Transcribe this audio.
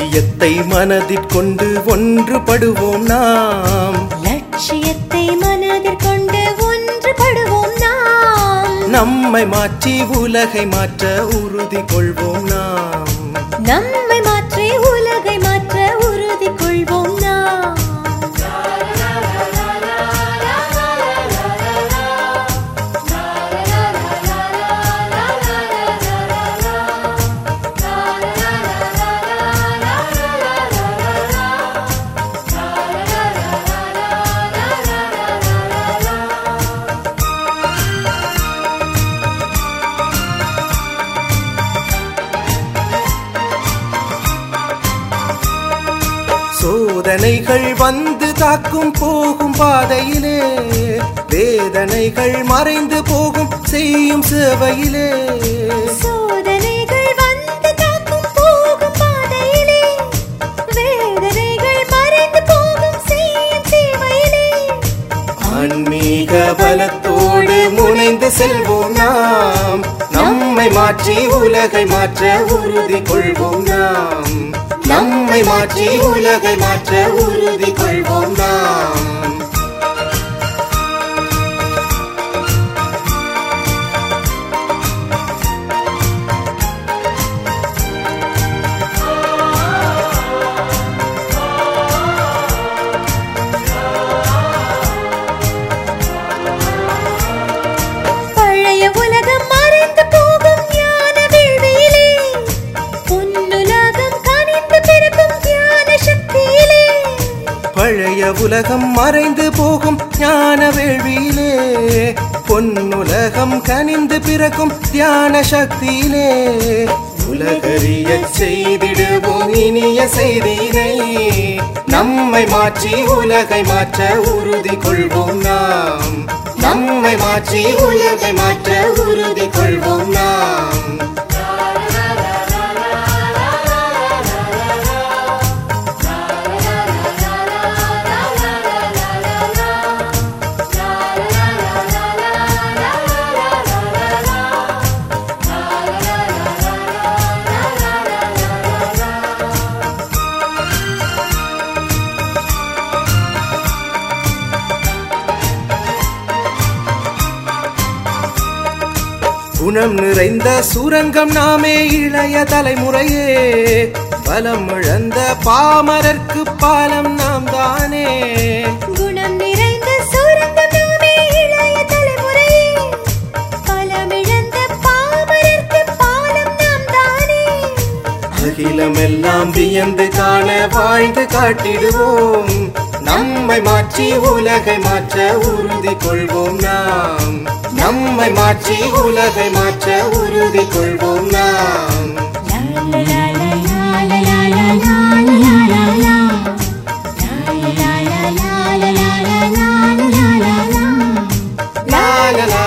லட்சியத்தை மனதிற்கொண்டு ஒன்றுபடுவோம் நாம் லட்சியத்தை மனதில் கொண்டு ஒன்றுபடுவோம் நாம் நம்மை மாற்றி உலகை மாற்ற உறுதி கொள்வோம் நாம் நம்மை மாற்றி உலகை மாற்ற உறுதி கொள்வோம் நாம் சோதனைகள் வந்து தாக்கும் போகும் பாதையிலே வேதனைகள் மறைந்து போகும் செய்யும் சேவையிலே சோதனைகள் வந்து தாக்கும் போகும் பாதையிலே வேதனைகள் மறைந்து போகும் செய்யும் சேவையிலே ஆன்மீக பலத்தோடு முனைந்து செல்வோம் நாம் நம்மை மாற்றி உலகை மாற்ற உறுதி கொள்வோம் நாம் நம்மை மாற்றி உலகை மாற்ற உறுதி கொள்வோம் நாம் பழைய உலகம் மறைந்து போகும் ஞான வேள்வியிலே பொன்னுலகம் கனிந்து பிறக்கும் ஞான சக்தியிலே பழைய உலகம் மறைந்து போகும் ஞான வேள்வியிலே பொன்னுலகம் கனிந்து பிறக்கும் தியான சக்தியிலே உலகறியச் செய்திடுவோம் இனிய செய்தினை நம்மை மாற்றி உலகை மாற்ற உறுதி கொள்வோம் நாம் நம்மை மாற்றி உலகை மாற்ற உறுதி கொள்வோம் நாம் குணம் நிறைந்த சுரங்கம் நாமே இளைய தலைமுறையே பலம் இழந்த பாமரர்க்கு பாலம் நாம் தானே குணம் நிறைந்த சுரங்கம் நாமே இளைய தலைமுறையே பலமிழந்த பாமரர்க்கு பாலம் நாம் தானே அகிலமெல்லாம் வியந்து காண வாழ்ந்து காட்டிடுவோம் நம்மை மாற்றி உலகை மாற்ற உறுதி கொள்வோம் நாம் நம்மை மாற்றி உலகை மாற்ற உறுதி கொள்வோம் நாம் லா லா லா